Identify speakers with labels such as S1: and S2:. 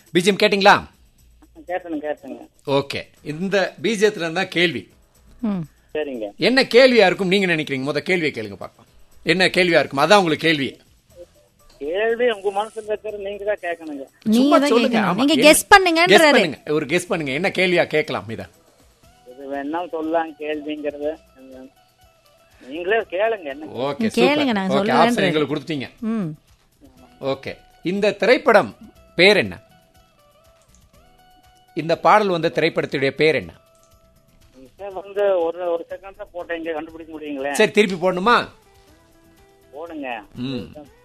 S1: BGM கேட்டிங்களா
S2: கேட்டேனுங்க கேட்டேங்க
S1: okay இந்த பீஜத்துல இருந்தா கேள்வி
S3: ம்
S2: சரிங்க
S1: என்ன கேள்வியா இருக்கும் நீங்க நினைக்கிறீங்க முத கேள்வியை கேளுங்க பார்க்கலாம் என்ன கேள்வியா இருக்கும் அதான் உங்களுக்கு கேள்வி
S2: கேள்வி உங்க மனசுல இருக்கிற நீங்க தான் கேட்கணுங்க
S3: நீங்க
S1: சும்மா
S3: தான்
S1: சொல்லுங்க.
S3: கேட்கணும்
S1: ஆமா.
S3: நீங்க
S1: என்ன-
S3: கெஸ்
S1: guess
S3: பண்ணுங்கன்றாரு
S1: பண்ணுங்க ஒரு கெஸ் பண்ணுங்க என்ன கேள்வியா கேட்கலாம் இத
S2: இது வேணாலும் சொல்லலாம் கேள்விங்கிறத நீங்களே கேளுங்க என்ன
S1: ஓகே
S3: கேளுங்க, நாங்க
S1: ஓகே
S3: சொல்லுறேன்றேன்.
S1: ஆப்ஷன் எங்களுக்கு கொடுத்தீங்க
S3: ம்
S1: ஓகே இந்த திரைப்படம் பேர் என்ன இந்த பாடல் வந்த திரைப்படத்துடைய பேர் என்ன
S2: இதை வந்து ஒரு ஒரு செகண்ட் தான் போட்டேன் இங்க கண்டுபிடிக்க முடியுங்களே
S1: சரி திருப்பி போடணுமா
S2: போடுங்க
S1: ம்